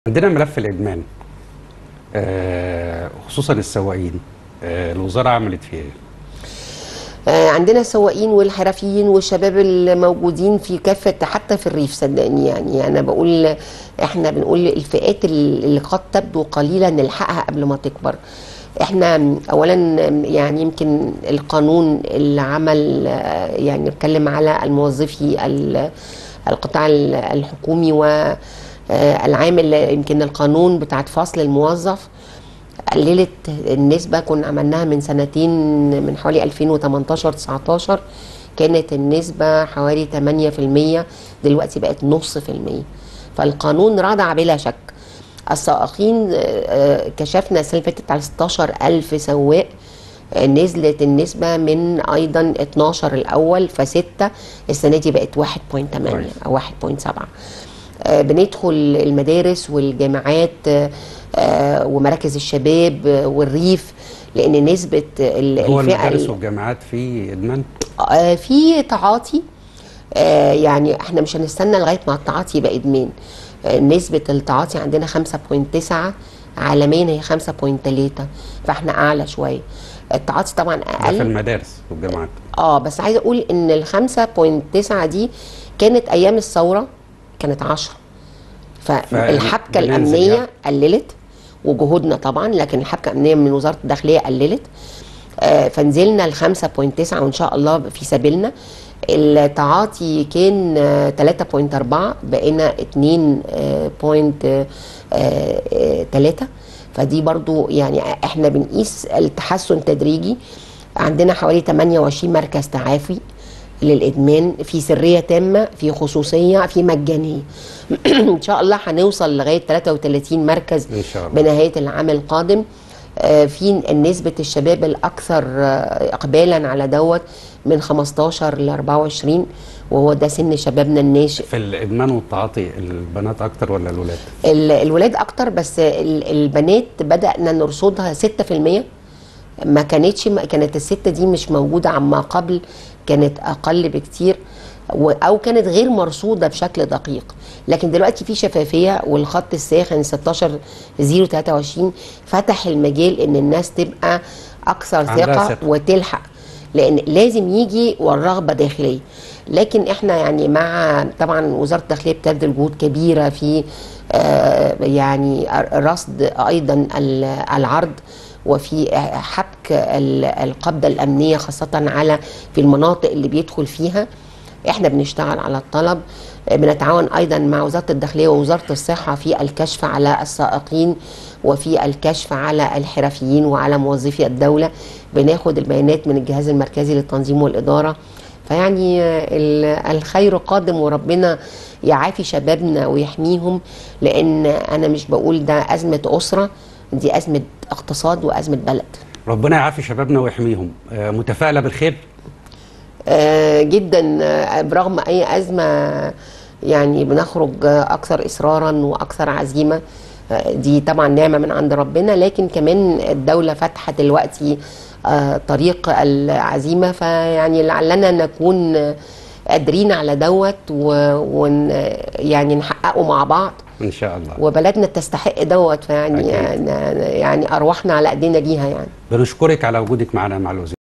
عندنا ملف الادمان آه، خصوصا السواقين آه، الوزاره عملت فيه ايه؟ آه، عندنا السواقين والحرفيين والشباب الموجودين في كافة حتى في الريف صدقني يعني أنا بقول إحنا بنقول الفئات اللي قد تبدو قليلة نلحقها قبل ما تكبر احنا اولا يعني يمكن القانون اللي عمل آه، يعني نتكلم على الموظفي ال- القطاع ال- الحكومي والعامل يمكن القانون بتاعت فصل الموظف قللت النسبة كنا عملناها من سنتين من حوالي 2018 19 كانت النسبة حوالي 8% دلوقتي بقت نص في المية فالقانون رضع بلا شك السائقين آه، آه، كشفنا السنة اللي فاتت على 16 ألف سواق آه، نزلت النسبة من أيضا 12 الأول فستة السنة دي بقت 1.8 كويس. أو 1.7 آه، بندخل المدارس والجامعات آه، آه، ومراكز الشباب آه، والريف لان نسبه ال- هو الفئه المدارس ال- والجامعات في ادمان؟ آه، في تعاطي آه، يعني احنا مش هنستنى لغايه ما التعاطي يبقى ادمان آه، نسبه التعاطي عندنا 5.9 عالميا هي 5.3 فاحنا اعلى شويه التعاطي طبعا ده في اقل المدارس والجامعات اه بس عايزه اقول ان ال 5.9 دي كانت ايام الثوره كانت 10 فالحبكه بننزل الامنيه يعني. قللت وجهودنا طبعا لكن الحبكه الامنيه من وزاره الداخليه قللت آه، فنزلنا ل 5.9 وان شاء الله في سبيلنا التعاطي كان آه، 3.4 بقينا 2.3 فدي برضو يعني احنا بنقيس التحسن تدريجي عندنا حوالي 28 مركز تعافي للادمان في سريه تامه في خصوصيه في مجانيه ان شاء الله هنوصل لغايه 33 مركز ان شاء الله بنهايه العام القادم آه، في نسبه الشباب الاكثر آه، اقبالا على دوت من 15 ل 24 وهو ده سن شبابنا الناشئ في الادمان والتعاطي البنات اكتر ولا الولاد؟ ال- الولاد اكتر بس ال- البنات بدانا نرصدها 6% ما كانتش ما كانت الستة دي مش موجودة عما قبل كانت أقل بكتير و- أو كانت غير مرصودة بشكل دقيق لكن دلوقتي في شفافية والخط الساخن 16 023 فتح المجال إن الناس تبقى أكثر عندها ثقة ثقة. وتلحق لان لازم يجي والرغبه داخليه لكن احنا يعني مع طبعا وزاره الداخليه بتبذل جهود كبيره في آه، يعني رصد ايضا ال- العرض وفي حبك ال- القبضه الامنيه خاصه على في المناطق اللي بيدخل فيها احنا بنشتغل على الطلب بنتعاون ايضا مع وزاره الداخليه ووزاره الصحه في الكشف على السائقين وفي الكشف على الحرفيين وعلى موظفي الدوله بناخد البيانات من الجهاز المركزي للتنظيم والاداره فيعني ال- الخير قادم وربنا يعافي شبابنا ويحميهم لان انا مش بقول ده ازمه اسره دي ازمه اقتصاد وازمه بلد ربنا يعافي شبابنا ويحميهم آه، متفائله بالخير؟ آه، جدا آه، برغم اي ازمه يعني بنخرج آه، اكثر اصرارا واكثر عزيمه آه، دي طبعا نعمه من عند ربنا لكن كمان الدوله فتحت دلوقتي آه، طريق العزيمه فيعني لعلنا نكون آه، قادرين على دوت ون يعني نحققه مع بعض ان شاء الله وبلدنا تستحق دوت فيعني أكيد. يعني ارواحنا على ايدينا بيها يعني بنشكرك على وجودك معنا مع الوزير